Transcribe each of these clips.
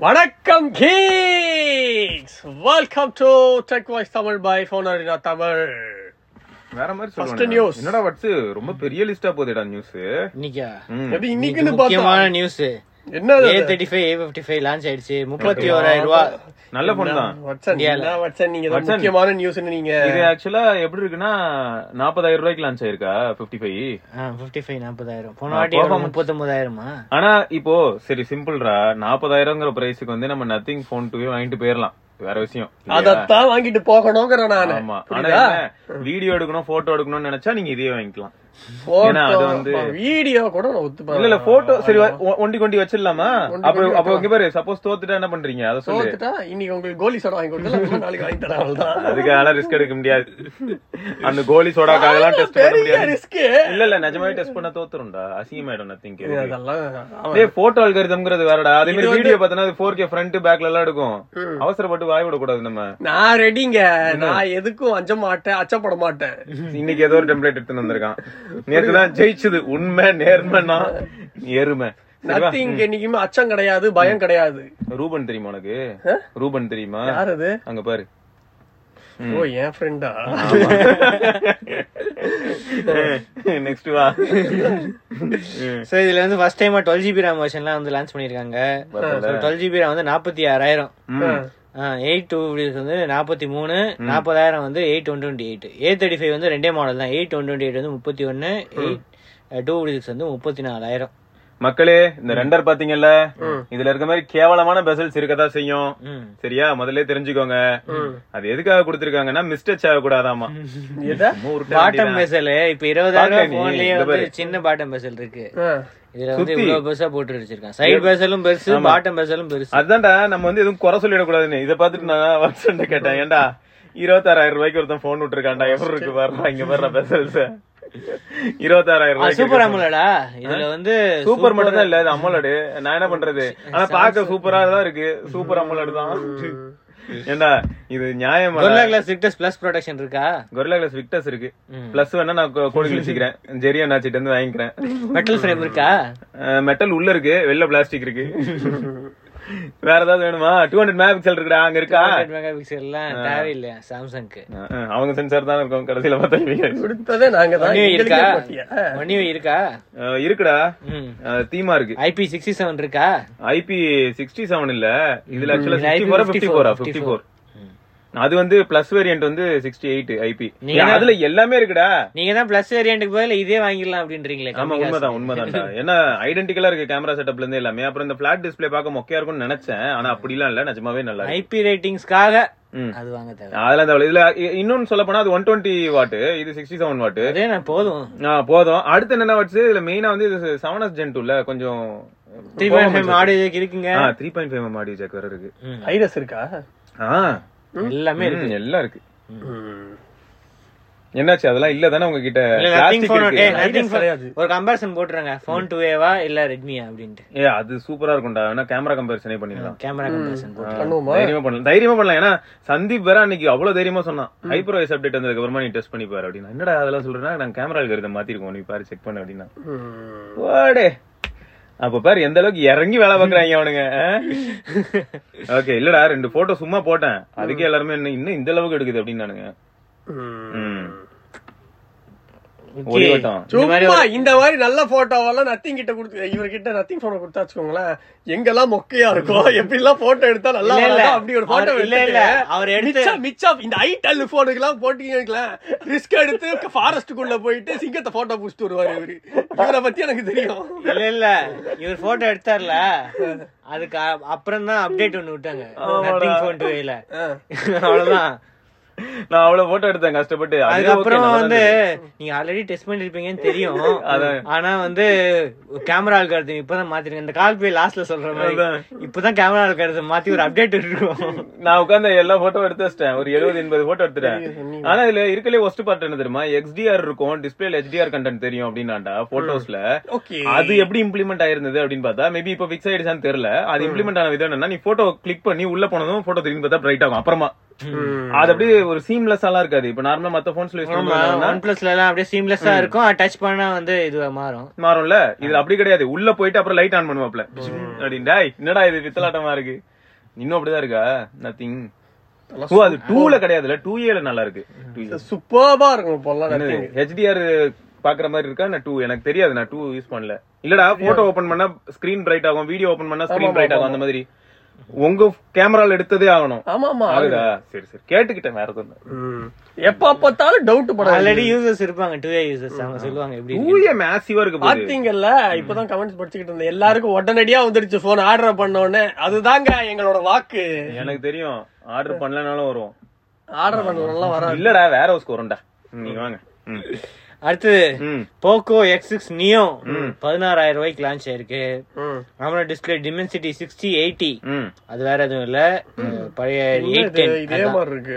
வணக்கம் geeks welcome to tech voice Tamil by phone arena Tamil வேற மாதிரி First சொல்லுவாங்க news. என்னடா வட்ஸ் ரொம்ப பெரிய லிஸ்டா போகுதுடா நியூஸ் இன்னைக்கா எப்படி இன்னைக்கு இன்னைக்குன்னு முக்கியமான பார்த்தா நியூஸ் என்ன A thirty five A fifty five launch ஆயிடுச்சு முப்பத்தி ஓராயிரம் ரூபாய் நல்ல போன் தான் வட்சன் இந்தியால. என்ன வட்சன் நீங்க தான் வட்சன். முக்கியமான நியூஸ்னு நீங்க இது ஆக்சுவலா எப்படி இருக்குன்னா நாற்பதாயிரம் ரூபாய்க்கு லான்ச் ஆயிருக்கா 55 ஃபைவ் பிப்டி ஃபைவ் நாற்பதாயிரம் போன ஆ, வாட்டி performance. முப்பத்தொன்பதாயிரமா ஆனா இப்போ சரி சிம்பிள்ரா நாற்பதாயிரங்கிற பிரைஸுக்கு வந்து நம்ம நத்திங் போன் டூவே வாங்கிட்டு போயிடலாம் வேற விஷயம் இல்லையா? அதத்தான் வாங்கிட்டு போகணுங்கிற நானு ஆமா ஆனா புரியுதா வீடியோ எடுக்கணும் போட்டோ எடுக்கணும்னு நினைச்சா நீங்க இதே வாங்கிக்கலாம் Photo, ஏன்னா அது வந்து- வீடியோ கூட நான் ஒத்துப்பேன் இல்ல இல்ல போட்டோ சரி ஒ- ஒண்டி கொண்டி வச்சிடலாமா ஒண்டி அப்ப கொண்டி அப்ப இங்க பாரு சப்போஸ் தோத்துட்டா என்ன பண்றீங்க அத சொல்லு தோத்துட்டா இன்னைக்கு உங்களுக்கு கோலி சோடா வாங்கி கொடுக்கல நாளைக்கு வாங்கி தரேன் அவ்வளவுதான் அதுக்காக ரிஸ்க் எடுக்க முடியாது அந்த கோலி சோடாக்காக எல்லாம் டெஸ்ட் பண்ண பெரிய முடியாது ரிஸ்க் இல்ல இல்ல நிஜமாவே டெஸ்ட் பண்ண தோத்துரும்டா அசிங்கமாயிடும் நத்திங் அதெல்லாம் ஆமா. டேய் போட்டோ அல்காரிதம்ங்கிறது வேறடா அதே மாதிரி வீடியோ பார்த்தனா அது 4K ஃப்ரண்ட் பேக்ல எல்லாம் எடுக்கும் அவசரப்பட்டு வாய் விட கூடாது நம்ம நான் ரெடிங்க நான் எதுக்கும் அஞ்ச மாட்டேன் அச்சப்பட மாட்டேன் இன்னைக்கு ஏதோ ஒரு டெம்ப்ளேட் எடுத்துட்டு வந்திருக்கான் நேத்து தான் ஜெயிச்சது உண்மை நேர்மைனா எருமை சரிவா? நத்திங் என்னைக்குமே அச்சம் கிடையாது பயம் கிடையாது ரூபன் தெரியுமா உனக்கு ரூபன் தெரியுமா யார் அது அங்க பாரு ஓ என் ஃப்ரெண்டா நெக்ஸ்ட் வா சோ இதுல வந்து ஃபர்ஸ்ட் டைமா டுவெல் ஜிபி ரேம் வெர்ஷன்லாம் வந்து லான்ச் பண்ணிருக்காங்க டுவெல் ஜிபி ரேம் வந்து நாற்பத்தி ஆறாயிரம் எயிட் டூ வந்து நாற்பத்தி மூணு நாற்பதாயிரம் வந்து eight one twenty eight A thirty five வந்து ரெண்டே மாடல் தான் எயிட் ஒன் டுவெண்ட்டி எயிட் வந்து முப்பத்தி ஒன்னு எயிட் டூ சிக்ஸ் வந்து முப்பத்தி நாலாயிரம் மக்களே இந்த ரெண்டர் பாத்தீங்கல்ல இதுல இருக்க மாதிரி கேவலமான பெசல்ஸ் இருக்கதான் செய்யும் ம். சரியா முதல்ல தெரிஞ்சுக்கோங்க அது எதுக்காக கொடுத்திருக்காங்கன்னா மிஸ்டேக் ஆக கூடாதாமா எதா பாட்டம் பெசல் இப்ப இருபதாயிரம் பாக்க நீ, போன்லயே இந்த வந்து பாரு. சின்ன பாட்டம் பெசல் இருக்கு ஆ. இதுல வந்து சுத்தி. இவ்வளவு பெருசா போட்டு வச்சிருக்கான் சைடு பெசலும் பெருசு பாட்டம் பெசலும் பெருசு அதான்டா நம்ம வந்து எதுவும் குறை சொல்லிடக்கூடாதுன்னு இதை பார்த்துட்டு நான் வருஷம் கேட்டேன் ஏன்டா இருபத்தாறாயிரம் ரூபாய்க்கு ஒருத்தன் போன் விட்டுருக்கான்டா எப்படி இருக்கு வர்றா இங்க வர்ற பெசல்ஸ் இருபத்தாறாயிரம் ரூபாய்க்கு சூப்பர் அமுலடா இதுல வந்து சூப்பர் மட்டும் தான் இல்ல இது அமோலடு நான் என்ன பண்றது ஆனா பாக்க சூப்பரா தான் இருக்கு சூப்பர் அமோலடு தான் ஏண்டா இது நியாயமா gorilla glass Victus plus protection இருக்கா கொரில்லா கிளாஸ் விக்டஸ் இருக்கு ம். பிளஸ் வேணா நான் கோ- கோடி கிழிச்சிக்கிறேன் ஜெரியா நாச்சிட்டு வந்து வாங்கிக்கிறேன் மெட்டல் ஃப்ரேம் இருக்கா மெட்டல் உள்ள இருக்கு வெளில பிளாஸ்டிக் இருக்கு வேற ஏதாவது வேணுமா டூ ஹண்ட்ரட் மெகா பிக்சல் இருக்குடா அங்க இருக்கா மெகா பிக்சல் எல்லாம் தேவையில்லையா சாம்சங்க்கு அஹ், அவங்க சென்சார் தான் இருக்கும் கடைசியில பார்த்தா இவங்க. கொடுத்ததே நாங்க தான் ஒன்னியூ இருக்கா எங்களுக்கே போட்டியா? ஒன்னியூ இருக்கா அஹ், இருக்குடா ம் தீமா இருக்கு ஐபி சிக்ஸ்டி செவன் இருக்கா ஐபி சிக்ஸ்டி செவன் இல்ல இதுல ஆக்சுவலா இதுல சிக்ஸ்டி IP ஃபோர் பிப்டி ஃபோரா 54, பிப்டி ஃபோர் அது வந்து பிளஸ் வேரியன்ட் வந்து சிக்ஸ்டி எயிட் ஐபி நீங்க அதுல எல்லாமே இருக்குடா நீங்க தான் பிளஸ் வேரியன்ட்டுக்கு பதிலா இதே வாங்கிடலாம் அப்படின்றீங்களே ஆமா கம்மி உண்மைதான் காசு. உண்மைதான்டா ஏன்னா ஐடென்டிக்கலா இருக்கு கேமரா செட்டப்ல இருந்து எல்லாமே அப்புறம் இந்த பிளாட் டிஸ்ப்ளே பார்க்க மொக்கையா இருக்கும்னு நினைச்சேன் ஆனா அப்படிலாம் இல்ல நிஜமாவே நல்லா இருக்கு ஐபி ரேட்டிங்ஸ்க்காக ம். அது வாங்க தேவை அதெல்லாம் தேவையில்ல. இதுல இ- இன்னொன்னு சொல்ல போனா அது ஒன் டுவெண்ட்டி வாட் இது சிக்ஸ்டி செவன் வாட் அதே நான் போதும் போதும் அடுத்து என்ன வாட்ஸ் இதுல மெயினா வந்து இது செவன் எஸ் ஜென் டூல கொஞ்சம் த்ரீ பாயிண்ட் ஃபைவ் ஆடியோ இருக்குங்க three point five audio jack வேற இருக்கு ம். ஐரஸ் இருக்கா ஆ எல்லாமே இருக்கு ம், எல்லாம் இருக்கு ம். என்னாச்சு அதெல்லாம் இல்ல தானே உங்ககிட்ட இல்ல nothing Plastic phone இருக்கு. ஏய், nothing phone- கிடையாது. ஒரு கம்பேரிசன் போட்டுருங்க போன் டூ ஏவா இல்ல ரெட்மியா அப்படின்ட்டு ஏ அது சூப்பரா இருக்கும்டா வேணா கேமரா கம்பேரிசனே பண்ணிடலாம் கேமரா கம்பேரிசன் போட்டு பண்ணுவோமா தைரியமா பண்ணலாம் தைரியமா பண்ணலாம் ஏன்னா சந்தீப் வேற அன்னைக்கு அவ்வளவு தைரியமா சொன்னான் ஹைப்பர் வைஸ் அப்டேட் வந்ததுக்கு அப்புறமா நீ டெஸ்ட் பண்ணி பாரு அப்படின்னா என்னடா அதெல்லாம் சொல்றேன்னா நாங்க கேமரா இருக்கிறத மாத்திருக்கோம் நீ பாரு செக் பண்ணு அப்படின்னா ம். வாடே அப்ப பாரு எந்த அளவுக்கு இறங்கி வேலை பாக்குறாங்க அவனுங்க ஓகே இல்லடா ரெண்டு போட்டோ சும்மா போட்டேன் அதுக்கே எல்லாருமே என்ன இன்னும் இந்த அளவுக்கு எடுக்குது அப்படின்னானுங்க ம். ம். Okay. ஓடி வட்டம் இந்த மாதிரி சும்மா இந்த மாதிரி நல்ல போட்டோவெல்லாம் நத்திங் கிட்ட கொடுத்து இவர்கிட்ட நத்திங் போன கொடுத்தா வச்சுக்கோங்களேன் எங்கெல்லாம் மொக்கையா இருக்கும் எப்படி எல்லாம் போட்டோ எடுத்தா நல்லா இல்ல, இல்ல. வராதோ அப்படி ஒரு போட்டோ அவர் இல்ல, இல்ல. அவர் எடுத்து- மிச்சம் மிச்சம் இந்த ஐடெல் போனுக்கு எல்லாம் போட்டீங்கன்னா ரிஸ்க் எடுத்து ஃபாரஸ்டுக்குள்ள போயிட்டு சிங்கத்தை போட்டோ புடிச்சிட்டு வருவாரு இவரு இவரை பத்தி எனக்கு தெரியும் இல்ல இல்ல இவர் போட்டோ எடுத்தார்ல அதுக்கு அ- அப்புறம் தான் அப்டேட் ஒண்ணு விட்டாங்க நத்திங் போன் டூ ஏல ஆ. அவ்வளவுதான் நான் அவ்வளவு போட்டோ எடுத்தேன் கஷ்டப்பட்டு அதுவே okay, அதுக்கப்புறம் நல்லா வந்து இருந்தது. நீங்க ஆல்ரெடி டெஸ்ட் பண்ணிருப்பீங்கன்னு தெரியும் அதான். ஆனா வந்து கேமரா அல்காரதம் இப்பதான் மாத்திருக்கேன் இந்த கால் போய் லாஸ்ட்ல சொல்ற மாதிரி அதான். இப்பதான் கேமரா அல்காரதம் மாத்தி ஒரு அப்டேட் இருக்கும் நான் உட்கார்ந்து எல்லா போட்டோ எடுத்து வச்சிட்டேன் ஒரு எழுபது எண்பது போட்டோ எடுத்துட்டேன் ஆனா இதுல இருக்கலே ஒஸ்ட் பார்ட் என்ன தெரியுமா எக்ஸ்டிஆர் இருக்கும் டிஸ்பிளேல ஹெச்டிஆர் கண்டென்ட் தெரியும் அப்படின்னாண்டா போட்டோஸ்ல ஓகே அது எப்படி இம்ப்ளிமெண்ட் ஆயிருந்தது அப்படின்னு பார்த்தா மேபி இப்ப பிக்ஸ் ஆயிடுச்சான்னு தெரியல அது இம்ப்ளிமெண்ட் ஆன விதம் என்னன்னா நீ போட்டோ கிளிக் பண்ணி உள்ள போனதும் போட்டோ திரும்பி பார்த்தா பிரைட் ஆகும் அப்புறமா அது அப்படியே ஒரு சீம்லெஸ் எல்லாம் இருக்காது இப்ப நார்மலா மத்த போன்ஸ்ல யூஸ் ஆமா பண்ணுவாங்க ஒன் பிளஸ்ல எல்லாம் அப்படியே சீம்லெஸ்ஸா இருக்கும் டச் பண்ணா வந்து இதுவா மாறும் மாறும்ல இது அப்படி கிடையாது உள்ள போயிட்டு அப்புறம் லைட் ஆன் பண்ணுவாப்ல அப்படின்னு டேய் என்னடா இது பித்தலாட்டமா இருக்கு இன்னும் அப்படிதான் இருக்கா நத்திங் ஓ அது டூல கிடையாதுல டூ ஏல நல்லா இருக்கு சூப்பர்பா இருக்கும் இப்போல்லாம் ஹெச்டிஆர் பாக்குற மாதிரி இருக்கா நான் டூ எனக்கு தெரியாது நான் டூ யூஸ் பண்ணல இல்லடா போட்டோ ஓபன் பண்ணா ஸ்கிரீன் பிரைட் ஆகும் வீடியோ ஓபன் பண்ணா ஸ்கிரீன் பிரைட் ஆகும் அந்த மாதிரி உங்க கேமரால எடுத்ததே ஆகணும் ஆமா ஆமா ஆகுதா சரி சரி கேட்டுக்கிட்டேன் வேற எதுவும் இல்ல. ம். எப்ப பார்த்தாலும் டவுட் படம் ஆல்ரெடி யூசர்ஸ் இருப்பாங்க டூ ஏ யூசர்ஸ் அவங்க சொல்லுவாங்க எப்படி இருக்கு. டூ ஏ மேசிவா இருக்கு போகுது பாத்தீங்கல்ல இப்பதான் கமெண்ட்ஸ் படிச்சுக்கிட்டு இருந்தேன் எல்லாருக்கும் உடனடியா வந்துடுச்சு போன் ஆர்டர் பண்ண உடனே அதுதாங்க எங்களோட வாக்கு எனக்கு தெரியும் ஆர்டர் பண்ணலனாலும் வரும் ஆர்டர் பண்ணலாம் வராது இல்லடா வேற ஹவுஸ்க்கு வரும்டா நீங்க வாங்க ம். அடுத்தது ம் போக்கோ எக்ஸ் சிக்ஸ் நியோ பதினாறாயிரம் ரூபாய்க்கு லான்ச் ஆயிருக்கு ம். நம்மளோட டிஸ்பிளே டிமென்சிட்டி சிக்ஸ்டி எயிட்டி ம் அது வேற எதுவும் இல்ல அஹ் பழைய எயிட் இது- டென் இதே மாதிரி இருக்கு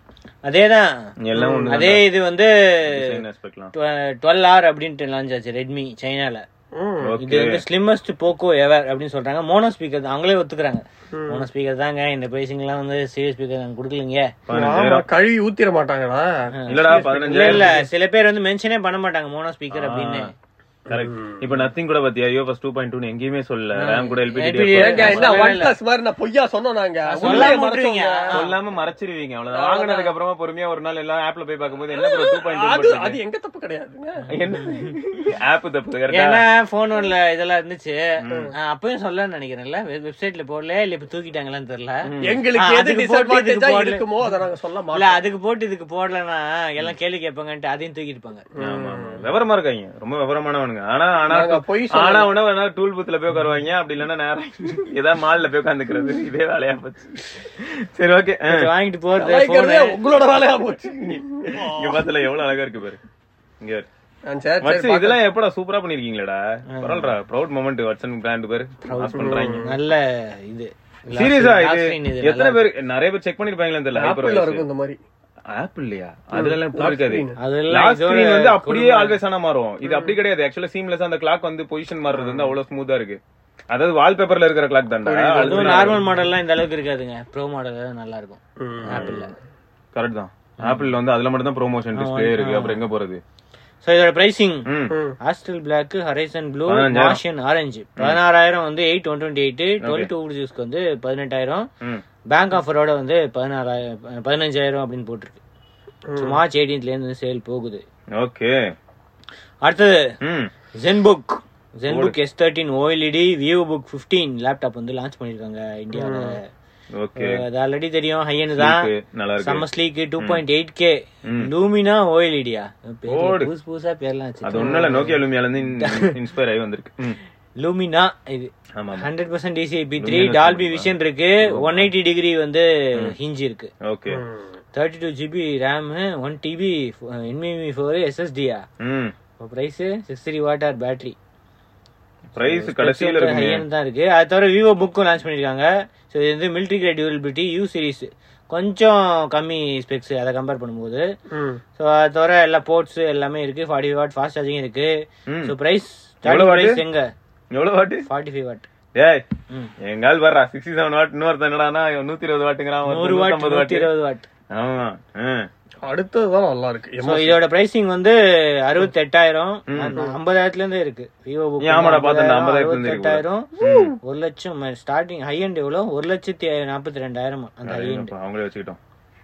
அதேதான் எல்லாம் ஒண்ணு அதே இது வந்து எக்ஸ்பெக்ட்லாம் டுவெல் ஆர் அப்படின்ட்டு லான்ச் ஆச்சு ரெட்மி சைனால ம். இது ஓகே வந்து ஸ்லிம்மஸ்ட் போக்கோ எவர் அப்படின்னு சொல்றாங்க மோனோ ஸ்பீக்கர் அவங்களே ஒத்துக்குறாங்க மோனோ ஸ்பீக்கர் தாங்க இந்த பிரைசிங் எல்லாம் வந்து சீரியஸ் ஸ்பீக்கர் நாங்க கொடுக்கலீங்க ஆமா, கழுவி ஊத்திர மாட்டாங்களா இல்லடா இல்ல பதினஞ்சாயிரம் இல்ல சில பேர் வந்து மென்ஷனே பண்ண மாட்டாங்க மோனோ ஸ்பீக்கர் அப்படின்னு கரெக்ட் இப்ப நத்திங் கூட பாத்தியா ஐயோ ஃபர்ஸ்ட் டூ பாயிண்ட் டூ எங்கேயுமே சொல்லல ரேம் கூட LPDDR எல்பிடி ஏங்க என்ன ஒன் பிளஸ் மாதிரி நான் பொய்யா சொன்னோம் நாங்க சொல்லாம உள்ளே விட்டுருவீங்க. மறைச்சோங்க. சொல்லாம மறைச்சிருவீங்க அவ்வளவுதான் வாங்கினதுக்கு அப்புறமா பொறுமையா ஒரு நாள் எல்லாம் ஆப்ல போய் பார்க்கும்போது என்ன ப்ரோ டூ அது பாயிண்ட் அது எங்க தப்பு கிடையாதுங்க என்ன ஆப் தப்பு கரெக்டா ஏன்னா போன் ஒன்ல இதெல்லாம் இருந்துச்சு நான் அப்பயும் சொல்லன்னு நினைக்கிறேன்ல வெப்சைட்ல போடல இல்ல இப்ப தூக்கிட்டாங்களான்னு தெரியல எங்களுக்கு ஆ, எது அதுக்கு போட்டு இதுக்கு டிஸ்அட்வான்டேஜா போடல. இருக்குமோ அதை நாங்க சொல்ல இல்ல மாட்டோம் அதுக்கு போட்டு இதுக்கு போடலன்னா எல்லாம் கேள்வி கேட்பாங்கன்ட்டு அதையும் தூக்கிருப்பாங்க ஆமா ஆமா. விவரமா இருக்காங்க ரொம்ப விவரமானவனுங்க ஆனா ஆனா நாங்க பொய் சொல்லல. ஆனா உடனே வேணா டூல் பூத்துல போய் உட்காருவாங்க அப்படி இல்லன்னா நேரம் ஏதாவது மால்ல போய் உட்காந்துக்கிறது இதே வேலையா போச்சு சரி ஓகே வாங்கிட்டு போறது கலாய்க்கிறதே போனு உங்களோட வேலையா போச்சு இங்க பாத்துல எவ்வளவு அழகா இருக்கு பாரு இங்க பாரு. ஆ, சரி வட்ஸ் சரி இதெல்லாம் எப்படா சூப்பரா பண்ணிருக்கீங்களேடா பரவாயில்ல ப்ரௌட் மொமெண்ட் வட்சன் பிராண்ட் பேரு பாஸ் பண்றாங்க நல்ல இது சீரியஸா Last இது screen இது எத்தனை பேர் நிறைய பேர் செக் பண்ணிருப்பாங்களான்னு தெரியல ஆப்பிள்ல இருக்கும் இந்த மாதிரி ஆப்பிள் இல்லையா அதுல எல்லாம் இப்படி இருக்காது அதெல்லாம் லாஸ்ட் இதோட ஸ்கிரீன் வந்து அப்படியே ஆல்வேஸ் ஆனா மாறும் இது அப்படி கிடையாது ஆக்சுவலா சீம்லெஸ் அந்த கிளாக் வந்து பொசிஷன் மாறுறது வந்து அவ்வளவு ஸ்மூத்தா இருக்கு அதாவது வால்பேப்பர்ல இருக்கிற கிளாக் தான்டா அதுவும் நார்மல் மாடல்லாம் இந்த அளவுக்கு இருக்காதுங்க ப்ரோ மாடல் நல்லா இருக்கும் ஆப்பிள்ல கரெக்ட் தான் ஆப்பிள் வந்து அதுல மட்டும் தான் ப்ரோமோஷன் டிஸ்பிளே இருக்கு அப்புறம் எங்க போறது சோ இதோட பிரைசிங் ம் ஆஸ்டல் பிளாக் ஹரைசன் ப்ளூ பதினஞ்சாயிரம். மார்ஷியன் ஆரஞ்சு பதினாறாயிரம் வந்து eight one twenty eight twelve two ஜூஸ்க்கு வந்து பதினெட்டாயிரம் ம் பேங்க் ஆஃபரோட வந்து பதினாறாயிரம் பதினஞ்சாயிரம் அப்படின்னு போட்டிருக்கு So, மார்ச் எயிட்டீன்த்ல இருந்து சேல் போகுது ஓகே அடுத்தது ம் Zenbook Zenbook S thirteen OLED Vivobook fifteen laptop வந்து லான்ச் பண்ணிருக்காங்க இந்தியாவில் ஓகே அது ஆல்ரெடி தெரியும் ஹையன் தான் நல்லா இருக்கு செம்ம sleek two point eight K Lumina ஓஎல்இடியா ஓடு. புதுசு புதுசா பேர்லாம் வச்சு அது ஒண்ணும் இல்ல நோக்கியா லூமியால இருந்து இன்ஸ்பயர் ஆகி வந்திருக்கு ம். லூமினா இது ஆமா ஆமா hundred percent DCP three Dolby Vision இருக்கு ஒன் எயிட்டி டிகிரி வந்து ஹிஞ்சி இருக்கு okay thirty two GB RAM one TB NVMe four எஸ்எஸ்டியா ம் price six three watt R battery price கடைசியில இருக்குங்க ஹையன் தான் இருக்கு அது தவிர விவோ புக்கும் லான்ச் பண்ணிருக்காங்க ஸோ இது வந்து military grade durability U series கொஞ்சம் கம்மி ஸ்பெக்ஸ் அதை கம்பேர் பண்ணும்போது ம். ஸோ அது தவிர எல்லா போர்ட்ஸ் எல்லாமே இருக்கு ஃபார்ட்டி வாட் ஃபாஸ்ட் சார்ஜிங் இருக்கு ம். ஸோ பிரைஸ் எவ்வளவு watt? பிரைஸ் எங்க எவ்வளவு வாட்டு ஃபார்ட்டி ஃபைவ் வாட் ஏய் ம். எங்கால் வர்றா சிக்ஸ்டி செவன் வாட் இன்னொருத்தன் என்னடானா நூத்தி இருபது வாட்டுங்கிறான் நூறு ஒருத்தன் வாட் நூத்தம்பது நூத்தி வாட் இருபது வாட் ஆமா ஆ. அடுத்ததுதான் நல்லா இருக்கு ஸோ இதோட பிரைசிங் வந்து அறுபத்தி எட்டாயிரம் ஐம்பதாயிரத்துல இருந்தே இருக்கு விவோ புக் ஏன் ஆமாடா, பார்த்தேன்டா, 50,000 இருந்து இருக்கு எட்டாயிரம் ஒரு லட்சம் ஸ்டார்டிங் ஹை அண்ட் எவ்வளோ ஒரு லட்சத்தி நாற்பத்தி ரெண்டாயிரம் அந்த ஹை அண்ட் அப்ப அவங்களே வச்சுக்கிட்டோம்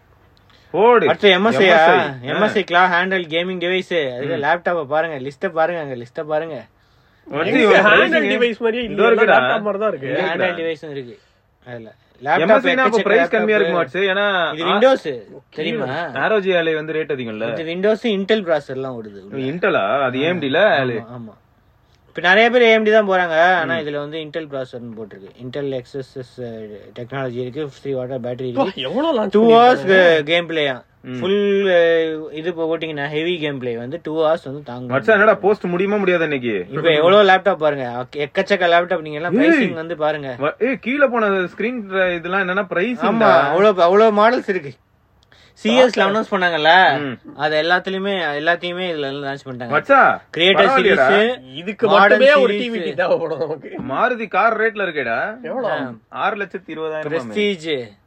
போடு அடுத்து MSI MSI. MSI claw handheld gaming device அதுக்கு லேப்டாப்ப பாருங்க லிஸ்ட பாருங்க அங்க லிஸ்ட பாருங்க வச்சு இவன் ஹேண்டல் pricing- டிவைஸ் மாதிரியே இதோ இல்ல இருக்குடா. லேப்டாப் மாதிரி தான் இருக்கு ஹேண்டல் டிவைஸும் இருக்கு அதுல MSI லேப்டாப் னா அப்ப price கம்மியா இருக்கு மாட்ஸ் ஏன்னா இது விண்டோஸ் தெரியுமா ஆரோஜி அலை வந்து ரேட் அதிகம்ல இது விண்டோஸ் இன்டெல் ப்ராசர் எல்லாம் ஓடுது இன்டலா அது ஏஎம்டில ஆமா, ஆமா இப்ப நிறைய பேர் AMD தான் போறாங்க ஆனா இதுல வந்து இன்டெல் ப்ராசர்னு போட்டிருக்கு இன்டெல் எக்ஸ்எஸ்எஸ் டெக்னாலஜி இருக்கு ஃப்ரீ வாட்டர் பேட்டரி இருக்கு எவ்வளவு லான்ச் டூ ஹவர்ஸ் கேம் பிளேயா ஃபுல் இது போட்டீங்கன்னா ஹெவி கேம் பிளே வந்து டூ ஹவர்ஸ் வந்து தாங்கும் மச்சா என்னடா போஸ்ட் முடியுமா முடியாது இன்னைக்கு இப்ப எவ்வளவு லேப்டாப் பாருங்க எக்கச்சக்க லேப்டாப் நீங்க எல்லாம் பிரைசிங் வந்து பாருங்க வ- ஏய் கீழ போன ஸ்கிரீன் இதெல்லாம் என்னன்னா பிரைஸ் ஆமா அவ்வளவு அவ்வளவு மாடல்ஸ் இருக்கு சிஎஸ்ல அனௌன்ஸ் பண்ணாங்கல்ல அது எல்லாத்துலயுமே எல்லாத்தையுமே இதுல லான்ச் பண்ணிட்டாங்க மச்சா கிரியேட்டர் பரவாயில்லையேடா. சீரிஸ் இதுக்கு Modern மட்டுமே ஒரு series. டிவி தேவைப்படும் நமக்கு மாருதி கார் ரேட்ல இருக்கேடா எவ்வளவு ஆறு லட்சத்தி இருபதாயிரம் பிரஸ்டீஜ்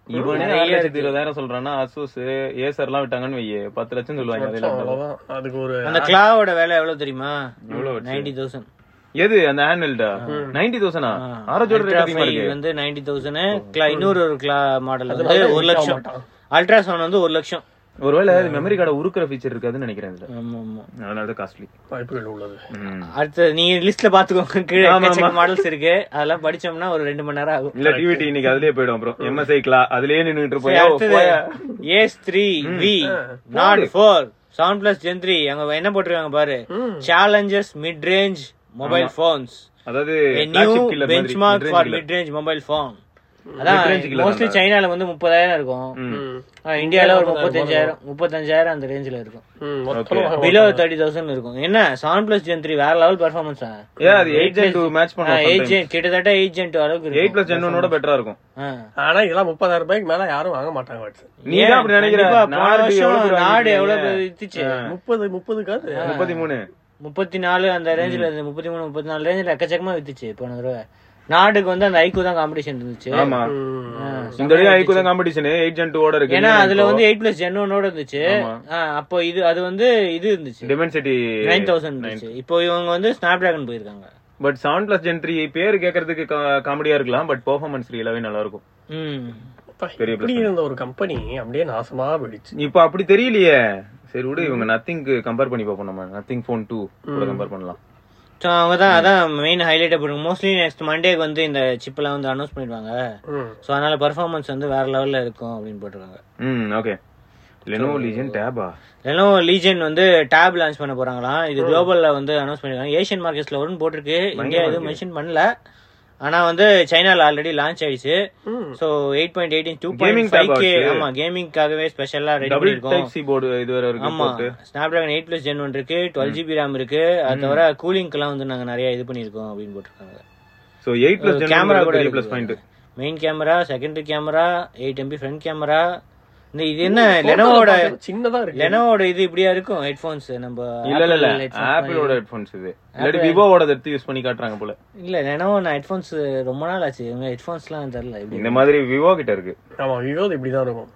இவனே நிறைய ஆறு லட்சத்தி இருபதாயிரம் சொல்றான்னா அசூஸ் ஏசர் எல்லாம் விட்டாங்கன்னு வையே பத்து லட்சம் சொல்லுவாங்க அதுல அவ்வளவுதான் அதுக்கு ஒரு அந்த கிளாவோட விலை எவ்வளவு தெரியுமா எவ்வளவு வச்சு? நைன்டி தௌசண்ட் எது அந்த ஹேண்ட்ஹெல்டா நைன்டி தௌசண்டா ஆரோஜோட ரேட் அதிகமா இருக்கு வந்து நைன்டி தௌசண்ட் இன்னொரு ஒரு கிளா மாடல் வந்து ஒரு லட்சம் அல்ட்ராசவுண்ட் வந்து ஒரு லட்சம் ஒருவேளை இது மெமரி கார்டை உருக்குற ஃபீச்சர் இருக்காதுன்னு நினைக்கிறேன் இதுல ஆமா ஆமா அதனால காஸ்ட்லி வாய்ப்புகள் உள்ளது அடுத்து நீங்க லிஸ்ட்ல பாத்துக்கோங்க கீழே மாடல்ஸ் இருக்கு அதெல்லாம் படிச்சோம்னா ஒரு ரெண்டு மணி நேரம் ஆகும் இல்ல டிவிடி இன்னைக்கு அதுலயே போயிடும் அப்புறம் எம்எஸ்ஐ கிளா அதுலயே நின்னுட்டு சரி, போய் அடுத்தது Ace three V not four seven plus gen three அங்க என்ன போட்டிருக்காங்க பாரு challenges mid range mobile phones அதாவது நியூ flagship killer மாதிரி, benchmark mid-range for killer. Mid range mobile phone அதான் Mid-range killer மோஸ்ட்லி தான். சைனால வந்து முப்பதாயிரம் இருக்கும் ம். ஆனா, இந்தியால ஒரு முப்பத்தஞ்சாயிரம் முப்பத்தஞ்சாயிரம் அந்த ரேஞ்சில இருக்கும் ம், மொத்தமா வாங்க பிலோ தேர்ட்டி தௌசண்ட் இருக்கும் என்ன செவன் பிளஸ் ஜென் த்ரீ வேற லெவல் பெர்ஃபார்மன்ஸ் ஏ அது எயிட் ஜென் டூ மேட்ச் பண்ணுவோம் எயிட் ஜென் கிட்டத்தட்ட எயிட் ஜென் டூ அளவுக்கு எயிட் இருக்கும் பிளஸ் ஜென் பெட்டரா இருக்கும் ஆ. ஆனா இதெல்லாம் முப்பதாயிரம் ரூபாய்க்கு மேல யாரும் வாங்க மாட்டாங்க வாட்ஸ் நீ தான் அப்படி நினைக்கிற கண்டிப்பா, போன நாடு வருஷம் எவ்வளவு நாடு எவ்வளவு வித்துச்சு முப்பது முப்பதுக்காது முப்பத்தி மூணு முப்பத்தி நாலு அந்த ரேஞ்சில இருந்து முப்பத்தி மூணு முப்பத்தி நாலு ரேஞ்சில எக்கச்சக்கமா வித்துச்சு போன தடவை நாடுக்கு வந்து அந்த ஐக்கு தான் காம்படிஷன் இருந்துச்சு ஆமா ஆ, இந்த தடவை ஐக்கு தான் காம்படிஷன் எயிட் ஜென் டூவோட இருக்கு ஏன்னா அதுல வந்து எயிட் பிளஸ் ஜென்னோட இருந்துச்சு ஆ, அப்போ இது அது வந்து இது இருந்துச்சு டிமென்சிட்டி நைன் தௌசண்ட் இருந்துச்சு இப்போ இவங்க வந்து ஸ்னாப் டிராகன் போயிருக்காங்க but seven plus gen three பேர் கேட்கறதுக்கு காமெடியா இருக்கலாம் பட் பெர்ஃபார்மன்ஸ் ரியலாவே நல்லா இருக்கும் ம் பெரிய இப்படி இருந்த ஒரு கம்பெனி அப்படியே நாசமா போயிடுச்சு இப்போ அப்படி தெரியலையே சரி விடு இவங்க நத்திங்க்கு கம்பேர் பண்ணி பார்ப்போம் நம்ம நத்திங் ஃபோன் டூ கூட கம்பேர் பண்ணலாம் ஸோ அவங்க தான் அதான் மெயின் ஹைலைட் பண்ணுங்க மோஸ்ட்லி நெக்ஸ்ட் மண்டேக்கு வந்து இந்த சிப்லாம் வந்து அனௌன்ஸ் பண்ணிடுவாங்க ம். ஸோ அதனால பர்ஃபார்மன்ஸ் வந்து வேற லெவல்ல இருக்கும் அப்படின்னு போட்டிருக்காங்க ம் ஓகே லெனோவோ லீஜன் டேபா லெனோவோ லீஜன் வந்து டேப் லான்ச் பண்ண போறாங்களாம் இது குளோபல்ல வந்து அனௌன்ஸ் பண்ணிருக்காங்க ஏஷியன் மார்க்கெட்ஸ்ல வரும்னு போட்டிருக்கு இந்தியா எதுவும் மென்ஷன் பண்ணல ஆனா வந்து சைனால ஆல்ரெடி லான்ச் ஆயிடுச்சு ம். So eight point eighteen two Gaming point five tab K ஆச்சு. ஆமா கேமிங்காகவே ஸ்பெஷலா ரெடி டபுள் பண்ணிருக்கோம் டைப் சி போர்டு இது வேற இருக்கு ஆமா போட்டு Snapdragon eight plus gen one இருக்கு டுவெல் ஜிபி ரேம் இருக்கு அது தவிர கூலிங்க்கு எல்லாம் வந்து நாங்க நிறைய இது பண்ணிருக்கோம் அப்படின்னு போட்டிருக்காங்க so eight plus gen camera கூட பெரிய plus point main camera secondary camera eight MP front camera இந்த இது என்ன லெனோவோட சின்னதா இருக்கு லெனோவோட இது இப்படியா இருக்கும் ஹெட்போன்ஸ் நம்ம இல்ல இல்ல இல்ல Apple headphones ஆப்பிளோட ஹெட்போன்ஸ் இது இல்லாட்டி விவோவோட எடுத்து யூஸ் பண்ணி காட்டுறாங்க போல இல்ல லெனோவோ நான் ஹெட்போன்ஸ் ரொம்ப நாள் ஆச்சு இவங்க ஹெட்போன்ஸ்லாம் தெரியல இப்படி இந்த மாதிரி விவோ கிட்ட இருக்கு ஆமா விவோது இப்படிதான் இருக்கும்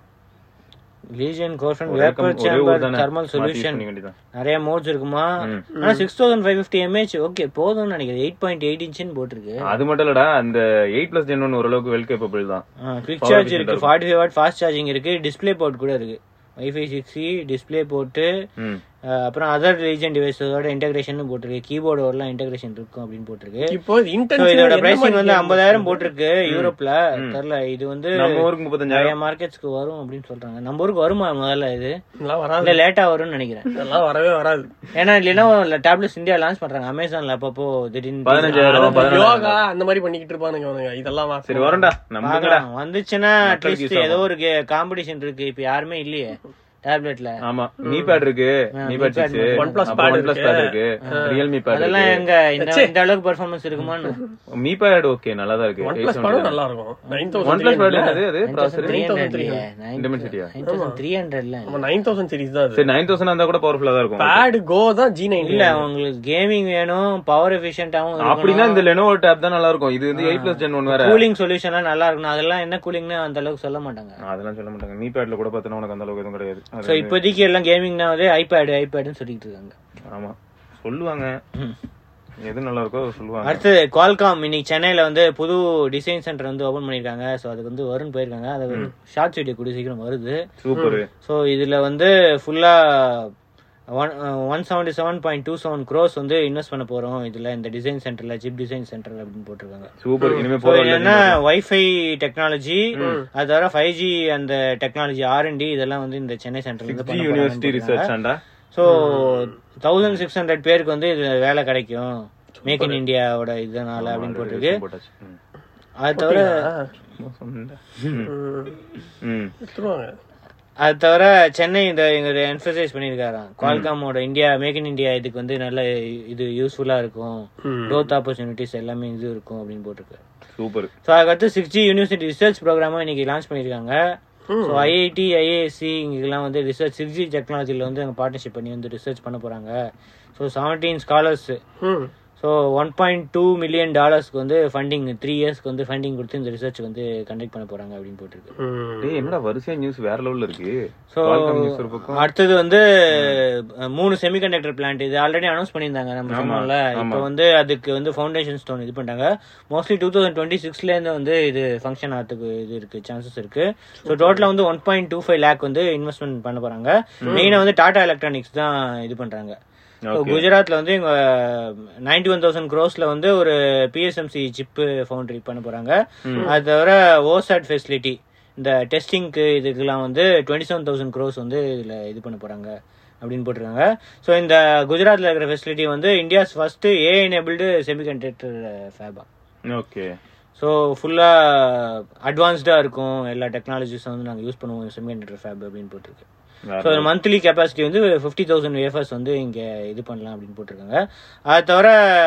லீஜியன் கோர்ஃபன் ஒரே வேப்பர் கம்- ஒரே ஊர் சேம்பர் தானே. தெர்மல் மாத்தி use சொல்யூஷன் பண்ணிக்க வேண்டியதுதான். நிறைய மோட்ஸ் இருக்குமா ஆனா six thousand five fifty mAh okay போதும்னு நினைக்கிறேன் எயிட் பாயிண்ட் எயிட் இன்ச்சுன்னு போட்டிருக்கு அது மட்டும் இல்லடா அந்த எயிட் பிளஸ் ஜென் ஒன் ஓரளவுக்கு வெல் கேப்பபிள் தான் குவிக் சார்ஜ் இருக்கு forty five watt fast charging இருக்கு டிஸ்ப்ளே போர்ட் கூட இருக்கு வைஃபை சிக்ஸ் டிஸ்ப்ளே போட்டு ம் அப்புறம் அதர் ரீஜன் டிவைஸோட இன்டகிரேஷன் போட்டிருக்கு கீபோர்டோட இன்டகிரேஷன் இருக்கும் அப்படின்னு போட்டிருக்கு இப்போ இது So, இன்டென்சிவ் இதோட பிரைசிங் வந்து ஐம்பதாயிரம் போட்டிருக்கு யூரோப்ல தெரியல இது வந்து நம்ம ஊருக்கு முப்பத்தஞ்சாயிரம் நிறைய மார்க்கெட்ஸ்க்கு வரும் அப்படின்னு சொல்றாங்க நம்ம ஊருக்கு வருமா முதல்ல இது இதெல்லாம் வராது இல்ல லேட்டா வரும்னு நினைக்கிறேன் இதெல்லாம் வரவே வராது ஏன்னா இல்லைன்னா டேப்லெட்ஸ் இந்தியா லான்ச் பண்றாங்க அமேசான்ல அப்பப்போ திடீர்னு பதினஞ்சாயிரம் அந்த பதினாறு யோகா அந்த மாதிரி பண்ணிக்கிட்டு இருப்பானுங்க அவனுங்க இதெல்லாம் வா- சரி வரண்டா நம்புங்கடா பார்க்கலாம். வந்துச்சுன்னா மக்களுக்கு அட்லீஸ்ட் use ஏதோ ஒரு காம்படிஷன் இருக்கு இப்ப யாருமே இல்லையே டேப்லெட்ல ஆமா மீ பேட் இருக்கு Mi Pad six one plus one pad plus pad இருக்கு ரியல்மி பேட் அதெல்லாம் இருக்கு எங்க இந்த இந்த அளவுக்கு பெர்ஃபார்மன்ஸ் இருக்குமான்னு மீ பேட் ஓகே நல்லா தான் இருக்கு ஒன் பிளஸ் பேடும் நல்லா இருக்கும் nine one plus pad thousand அது அது ப்ராசஸர் த்ரீ ஹண்ட்ரட்ல நைன் தௌசண்ட் சீரிஸ் தான் அது சரி நைன் தௌசண்ட் இருந்தா கூட பவர்ஃபுல்லா தான் இருக்கும் பேட் கோ தான் ஜி நைன் இல்ல உங்களுக்கு கேமிங் வேணும் பவர் எஃபிஷியன்டாவும் அப்படின்னா இந்த லெனோவோ டேப் தான் நல்லா இருக்கும் இது வந்து எயிட் பிளஸ் ஜென் ஒன் வேற கூலிங் சொல்யூஷன்லாம் நல்லா இருக்கணும் அதெல்லாம் என்ன கூலிங்னு அந்த அளவுக்கு சொல்ல மாட்டாங்க அதெல்லாம் சொல்ல மாட்டாங்க மீ பேட்ல கூட பார்த்தா உனக்கு அந்த அளவுக்கு எதுவும் கிடையாது அது சோ இப்போதைக்கு எல்லாம் கேமிங்னா வந்து ஐபேட் ஐபேட்னு சொல்லிட்டு இருக்காங்க ஆமா சொல்லுவாங்க எது நல்லா இருக்கோ அதை சொல்லுவாங்க அடுத்து குவால்காம் இன்னைக்கு சென்னையில வந்து புது டிசைன் சென்டர் வந்து ஓபன் பண்ணிருக்காங்க சோ அதுக்கு வந்து வரும்னு போயிருக்காங்க அது ஷார்ட் வீடியோ கூடிய சீக்கிரம் வருது சூப்பர் சோ இதுல வந்து ஃபுல்லா one one seventy seven point two seven crores வந்து இன்வெஸ்ட் பண்ண போறோம் இதுல இந்த டிசைன் சென்டர்ல ஜிப் டிசைன் சென்டர் அப்படின்னு போட்டிருக்காங்க சூப்பர் இனிமே So, போதும் என்ன வைஃபை டெக்னாலஜி அது தவிர ஃபைவ் ஜி அந்த டெக்னாலஜி ஆர்என்டி இதெல்லாம் வந்து இந்த சென்னை சென்டர்ல இருந்து பண்ண யூனிவர்சிட்டி போறாங்கன்னு ரிசர்ச் ஆண்டா ஸோ தௌசண்ட் சிக்ஸ் ஹண்ட்ரட் பேருக்கு வந்து இது வேலை கிடைக்கும் மேக் இன் இந்தியாவோட இதனால அப்படின்னு போட்டிருக்கு போட்டாச்சு ம். அது தவிர ம். ம் எடுத்துருவாங்க அது தவிர சென்னை இந்த எங்க என்ஃபசைஸ் பண்ணியிருக்காராம் குவால்காமோட இந்தியா மேக் இன் இந்தியா இதுக்கு வந்து நல்ல இது யூஸ்ஃபுல்லா இருக்கும் ம். growth ஆப்பர்ச்சுனிட்டிஸ் எல்லாமே இது இருக்கும் அப்படின்னு போட்டிருக்கு சூப்பர் ஸோ அதுக்கடுத்து சிக்ஸ் ஜி யூனிவர்சிட்டி ரிசர்ச் ப்ரோக்ராமும் இன்னைக்கு லான்ச் பண்ணியிருக்காங்க ஸோ ஐஐடி ஐஏஎஸ்சி இங்கெல்லாம் வந்து ரிசர்ச் சிக்ஸ் ஜி டெக்னாலஜியில் வந்து அங்கே பார்ட்னர்ஷிப் பண்ணி வந்து ரிசர்ச் பண்ண போகிறாங்க ஸோ செவன்டீன் ஸ்காலர்ஸ் ம். So one point two million டாலர்ஸ்க்கு வந்து ஃபண்டிங் த்ரீ இயர்ஸ்க்கு வந்து ஃபண்டிங் கொடுத்து இந்த ரிசர்ச் வந்து கண்டக்ட் பண்ண போறாங்க அப்படின்னு போட்டிருக்கு ம். டேய் என்னடா வரிசையா நியூஸ் வேற லெவல்ல இருக்கு ஸோ Qualcomm news ஒரு பக்கம் அடுத்தது வந்து அஹ், மூணு செமிகண்டக்டர் பிளான்ட் இது ஆல்ரெடி அனௌன்ஸ் பண்ணியிருந்தாங்க நம்ம சொன்னோம்ல இப்போ வந்து அதுக்கு வந்து ஃபவுண்டேஷன் ஸ்டோன் இது பண்ணிட்டாங்க மோஸ்ட்லி டூ தௌசண்ட் டுவெண்ட்டி சிக்ஸ்லேருந்து வந்து இது ஃபங்க்ஷன் ஆகிறதுக்கு இது இருக்கு சான்சஸ் இருக்கு ஸோ டோட்டலாக வந்து one point two five lakh வந்து இன்வெஸ்ட்மெண்ட் பண்ண போறாங்க மெயினாக வந்து டாடா எலக்ட்ரானிக்ஸ் தான் இது பண்றாங்க So, குஜராத்ல வந்து இவங்க நைன்டி ஒன் தௌசண்ட் க்ரோஸ்ல வந்து ஒரு பிஎஸ்எம்சி சிப்பு ஃபவுண்டரி பண்ண போறாங்க அது தவிர ஓசாட் ஃபெசிலிட்டி இந்த டெஸ்டிங்க்கு இதுக்கெல்லாம் வந்து டுவெண்ட்டி செவன் தௌசண்ட் க்ரோஸ் வந்து இதுல இது பண்ண போறாங்க அப்படின்னு போட்டிருக்காங்க ஸோ இந்த குஜராத்ல இருக்கிற ஃபெசிலிட்டி வந்து India's first A enabled semiconductor ஃபேபா ஓகே ஸோ ஃபுல்லாக அட்வான்ஸ்டாக இருக்கும் எல்லா டெக்னாலஜிஸும் வந்து நாங்கள் யூஸ் பண்ணுவோம் செமிகண்டக்டர் ஃபேப் அப்படின்னு போட்டிருக்கு ஸோ மந்த்லி கெப்பாசிட்டி வந்து ஃபிஃப்டி தௌசண்ட் வேஃபர்ஸ் வந்து இங்கே இது பண்ணலாம் அப்படின்னு போட்டிருக்காங்க அது தவிர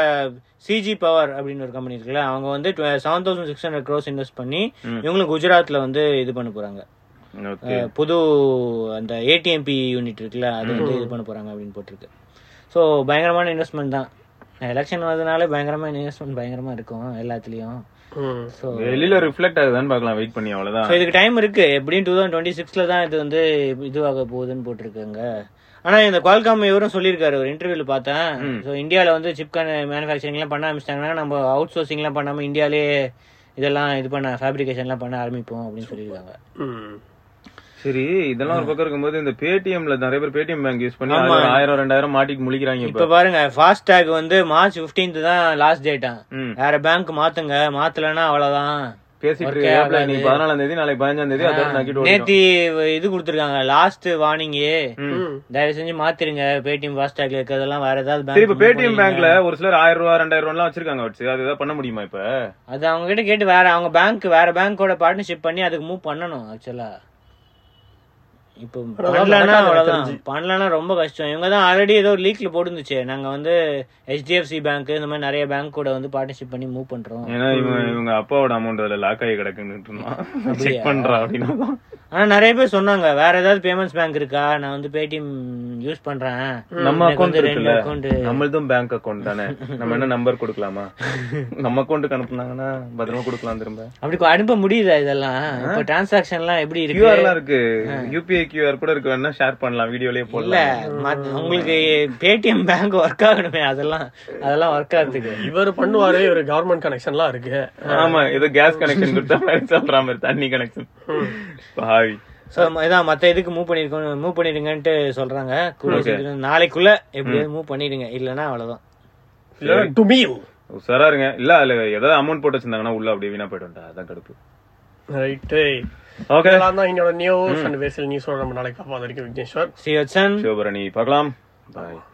சிஜி பவர் அப்படின்னு ஒரு கம்பெனி இருக்குல்ல அவங்க வந்து seven thousand six hundred crores invest பண்ணி இவங்களும் குஜராத்ல வந்து இது பண்ண போறாங்க ஓகே அஹ், புது அந்த ஏடிஎம்பி யூனிட் இருக்குல்ல அது வந்து இது பண்ண போறாங்க அப்படின்னு போட்டிருக்கு ஸோ பயங்கரமான இன்வெஸ்ட்மெண்ட் தான் எலெக்ஷன் வந்ததுனால பயங்கரமான இன்வெஸ்ட்மெண்ட் பயங்கரமா இருக்கும் எல்லாத்துலயும் ம். ஸோ வெளியில ரிஃப்ளெக்ட் ஆகுதான்னு பார்க்கலாம் வெயிட் பண்ணி அவ்வளவுதான் ஸோ இதுக்கு டைம் இருக்கு எப்படியும் டூ தௌசண்ட் டுவெண்ட்டி சிக்ஸ்ல தான் இது வந்து இதுவாக போகுதுன்னு போட்டிருக்காங்க ஆனா இந்த குவால்காம் இவரும் சொல்லியிருக்காரு ஒரு இன்டர்வியூல பார்த்தேன் ஸோ இந்தியாவில் வந்து சிப்கான் மேனுஃபேக்சரிங்லாம் பண்ண ஆரம்பிச்சிட்டாங்கன்னா நம்ம அவுட் சோர்சிங்லாம் பண்ணாம இந்தியாலே இதெல்லாம் இது பண்ண ஃபேப்ரிகேஷன்லாம் பண்ண ஆரம்பிப்போம் அப்படின்னு சொல்லியிருக்காங்க ம். சரி இதெல்லாம் ஒரு பக்கம் இருக்கும்போது இந்த பேடிஎம்ல நிறைய பேர் பேடிஎம் பேங்க் யூஸ் பண்ணி அதுல ஒரு ஆயிரம் ரெண்டாயிரம் மாட்டிட்டு முழிக்கிறாங்க இப்ப இப்ப பாருங்க ஃபாஸ்டேக் வந்து மார்ச் 15th தான் லாஸ்ட் டேட்டா ம். வேற பேங்க் மாத்துங்க மாத்தலன்னா அவ்வளவுதான் பேசிட்டு Work இருக்க ஆகாது. நீ பதினாலாம் தேதி நாளைக்கு பதினஞ்சாம் தேதி அதோட நக்கிட்டு ஓடிடும். நேத்தி இது கொடுத்துருக்காங்க லாஸ்ட் வார்னிங்கே ம். தயவு செஞ்சு மாத்திருங்க பேடிஎம் ஃபாஸ்டேக்ல இருக்கிறதெல்லாம் வேற ஏதாவது சரி இப்ப பேங்க் பேடிஎம் பேங்க்ல ஒரு சிலர் ஆயிரம் ரூபாய் ரெண்டாயிரம் ரூபாய் எல்லாம் வச்சிருக்காங்க வச்சு அது ஏதாவது பண்ண முடியுமா இப்ப அது அவங்க கிட்ட கேட்டு வேற அவங்க பேங்க் வேற பேங்கோட பார்ட்னர்ஷிப் பண்ணி அதுக்கு மூவ் பண்ணணும் ஆக்சுவலா இப்போ அதெல்லாம் பண்ணலன்னா நடக்காது எனக்கு அவ்வளவுதான் தெரிஞ்சு. பண்ணலன்னா ரொம்ப கஷ்டம் இவங்க தான் ஆல்ரெடி ஏதோ லீக்ல போட்டுருந்துச்சு நாங்க வந்து ஹெச்டிஎஃப்சி பேங்க் இந்த மாதிரி நிறைய பேங்க் கூட வந்து பார்ட்னர்ஷிப் பண்ணி மூவ் பண்றோம் ஏன்னா இவங்க இவங்க அப்பாவோட அமௌண்ட் அதுல லாக் ஆகி கிடக்குன்னு இருந்தான் செக் பண்றா அப்படின்னா ஆனா நிறைய பேர் சொன்னாங்க வேற ஏதாவது பேமெண்ட்ஸ் பேங்க் இருக்கா நான் வந்து பேடிஎம் யூஸ் பண்றேன் நம்ம எனக்கு அக்கௌண்ட் வந்து ரெண்டு இருக்குல்ல அக்கௌண்ட் நம்மளதும் பேங்க் அக்கௌண்ட் தானே நம்ம என்ன நம்பர் கொடுக்கலாமா நம்ம அக்கௌண்ட்டுக்கு அனுப்புனாங்கன்னா பத்திரமா கொடுக்கலாம் திரும்ப அப்படி கொ- அனுப்ப முடியுதா இதெல்லாம் இப்ப டிரான்சாக்ஷன்லாம் எப்படி இருக்கு கியூஆர் எல்லாம் இருக்கு யூபிஐ கியூஆர் கூட இருக்கு வேணா ஷேர் பண்ணலாம் வீடியோலயே இல்ல போடலாம் மத்த- உங்களுக்கு பேடிஎம் பேங்க் ஒர்க் ஆகணுமே அதெல்லாம் அதெல்லாம் ஒர்க் ஆகுறதுக்கு இவர் பண்ணுவாரு ஒரு கவர்மெண்ட் கனெக்ஷன்லாம் இருக்கு ஆமா ஏதோ கேஸ் கனெக்ஷன் கொடுத்தா மாதிரி சொல்ற மாதிரி தண்ணி கனெக்ஷன் பாவி சோ இதான் மத்த இதுக்கு மூவ் பண்ணிருக்கோம் மூவ் பண்ணிடுங்கன்ட்டு சொல்றாங்க கூடிய சீக்கிரம் நாளைக்குள்ள எப்படியாவது மூவ் பண்ணிடுங்க இல்லனா அவ்வளவுதான் இல்ல டுமியும் உஷாரா இருங்க இல்ல அதுல ஏதாவது அமௌண்ட் போட்டு வச்சிருந்தாங்கன்னா உள்ள அப்படியே வீணா போயிட்டு அதான் கடுப்பு ரைட்டு ஓகே இதெல்லாம் தான் என்னோட நியூஸ் அண்ட் வேசல் நியூஸோட நம்ம நாளைக்கு பார்ப்போம் அது வரைக்கும் விக்னேஸ்வர் ஸ்ரீவத்சன் சிவபரணி பார்க்கலாம் பாய்